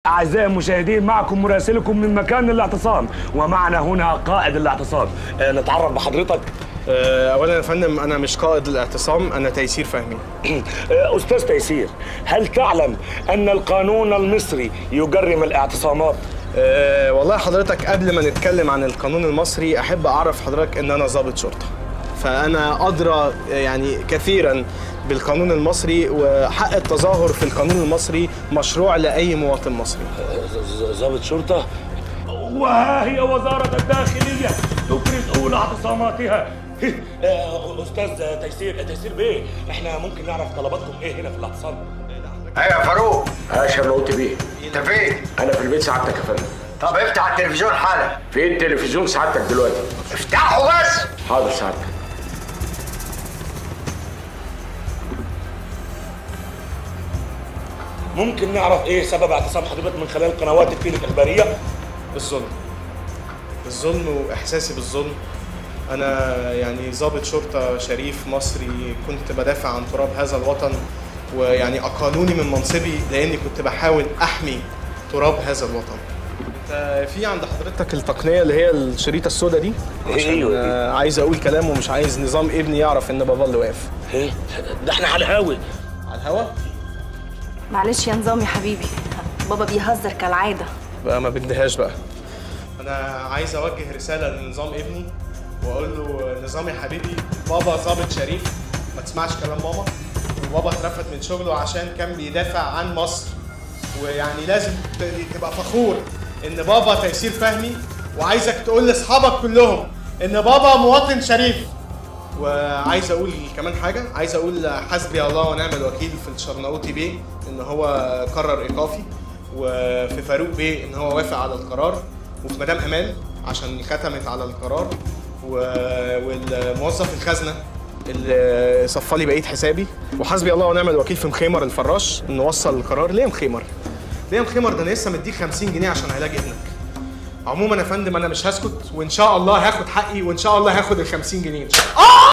أعزائي المشاهدين معكم مراسلكم من مكان الاعتصام ومعنا هنا قائد الاعتصام آه، نتعرف بحضرتك آه، اولا يا فندم انا مش قائد الاعتصام انا تيسير فهمي آه، أستاذ تيسير هل تعلم أن القانون المصري يجرم الاعتصامات؟ أه والله حضرتك قبل ما نتكلم عن القانون المصري احب اعرف حضرتك ان انا ضابط شرطه فانا ادرى يعني كثيرا بالقانون المصري وحق التظاهر في القانون المصري مشروع لاي مواطن مصري ز- ضابط شرطة وها هي وزارة الداخلية تفرز أولى اعتصاماتها آه، أستاذ تيسير تيسير بيه احنا ممكن نعرف طلباتكم ايه هنا في الاعتصام؟ ايوه يا فاروق ها شرنوت بيه انت فين؟ انا في البيت سعادتك يا فندم طب افتح التلفزيون حالا فين تلفزيون سعادتك دلوقتي افتحه بس حاضر سعادتك ممكن نعرف ايه سبب اعتصام حضرتك من خلال قنوات التيلي الاخباريه الظلم الظلم واحساسي بالظلم انا يعني ضابط شرطه شريف مصري كنت بدافع عن تراب هذا الوطن ويعني اقالوني من منصبي لاني كنت بحاول احمي تراب هذا الوطن انت في عند حضرتك التقنيه اللي هي الشريطه السوداء دي عشان أيوة دي. آه، عايز اقول كلام ومش عايز نظام ابني يعرف ان بابا اللي واقف ايه ده احنا على الهاوي على الهوا معلش يا نظام يا حبيبي بابا بيهزر كالعادة بقى ما بديهاش بقى انا عايز اوجه رساله لنظام ابني واقول له نظام يا حبيبي بابا ضابط شريف ما تسمعش كلام ماما وبابا اترفد من شغله عشان كان بيدافع عن مصر ويعني لازم ت- تبقى فخور ان بابا تيسير فهمي وعايزك تقول لاصحابك كلهم ان بابا مواطن شريف وعايز اقول كمان حاجه عايز اقول حسبي الله ونعم الوكيل في الشرناوطي بيه ان هو قرر ايقافي وفي فاروق بيه ان هو وافق على القرار وفي مدام امال عشان ختمت على القرار و... والموظف الخزنه اللي صفى لي بقيه حسابي وحسبي الله ونعم الوكيل في مخيمر الفراش انه وصل القرار ليه مخيمر؟ ليه مخيمر ده انا لسه مديك 50 جنيه عشان علاج ابنك عموما يا فندم انا مش هسكت وان شاء الله هاخد حقي وان شاء الله هاخد ال 50 جنيه